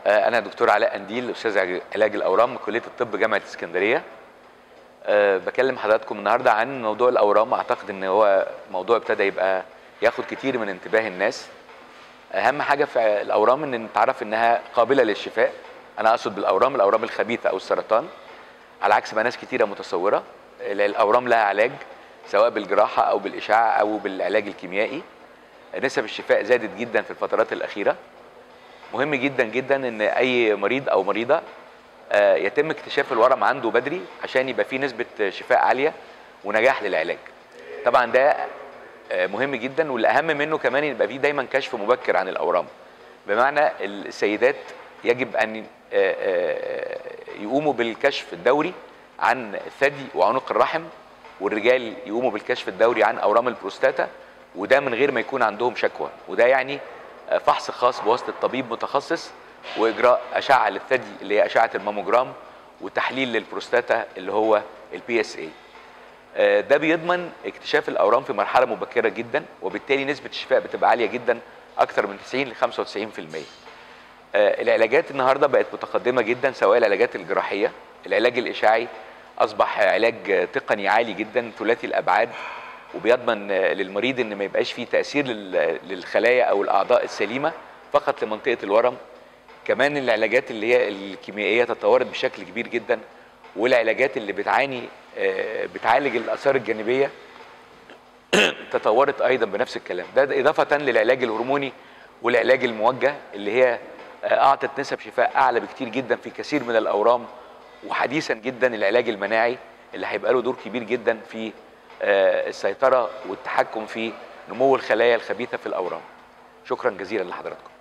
آه، أنا دكتور علاء أنديل أستاذ علاج الأورام من كلية الطب جامعة اسكندرية أه بكلم حضراتكم النهاردة عن موضوع الأورام أعتقد إن هو موضوع ابتدى يبقى ياخد كتير من انتباه الناس أهم حاجة في الأورام إن نتعرف إنها قابلة للشفاء أنا أقصد بالأورام الأورام الخبيثة أو السرطان على عكس ما ناس كتيرة متصورة الأورام لها علاج سواء بالجراحة أو بالإشعاع أو بالعلاج الكيميائي نسب الشفاء زادت جدا في الفترات الأخيرة مهم جدا جدا ان اي مريض او مريضه آه، يتم اكتشاف الورم عنده بدري عشان يبقى فيه نسبه شفاء عاليه ونجاح للعلاج طبعا ده آه، مهم جدا والاهم منه كمان يبقى فيه دايما كشف مبكر عن الاورام بمعنى السيدات يجب ان آه، يقوموا بالكشف الدوري عن الثدي وعنق الرحم والرجال يقوموا بالكشف الدوري عن اورام البروستاتا وده من غير ما يكون عندهم شكوى وده يعني فحص خاص بواسطه طبيب متخصص واجراء اشعه للثدي اللي هي اشعه الماموجرام وتحليل للبروستاتا اللي هو البي اس اي ده بيضمن اكتشاف الاورام في مرحله مبكره جدا وبالتالي نسبه الشفاء بتبقى عاليه جدا اكثر من 90 ل 95% آه، العلاجات النهارده بقت متقدمه جدا سواء العلاجات الجراحيه العلاج الاشعاعي اصبح علاج تقني عالي جدا ثلاثي الابعاد وبيضمن للمريض ان ما يبقاش فيه تاثير للخلايا او الاعضاء السليمه فقط لمنطقه الورم كمان العلاجات اللي هي الكيميائيه تطورت بشكل كبير جدا والعلاجات اللي بتعاني آه، بتعالج الاثار الجانبيه تطورت ايضا بنفس الكلام ده اضافه للعلاج الهرموني والعلاج الموجه اللي هي آه، اعطت نسب شفاء اعلى بكتير جدا في كثير من الاورام وحديثا جدا العلاج المناعي اللي هيبقى له دور كبير جدا في آه، السيطره والتحكم في نمو الخلايا الخبيثه في الاورام شكرا جزيلا لحضراتكم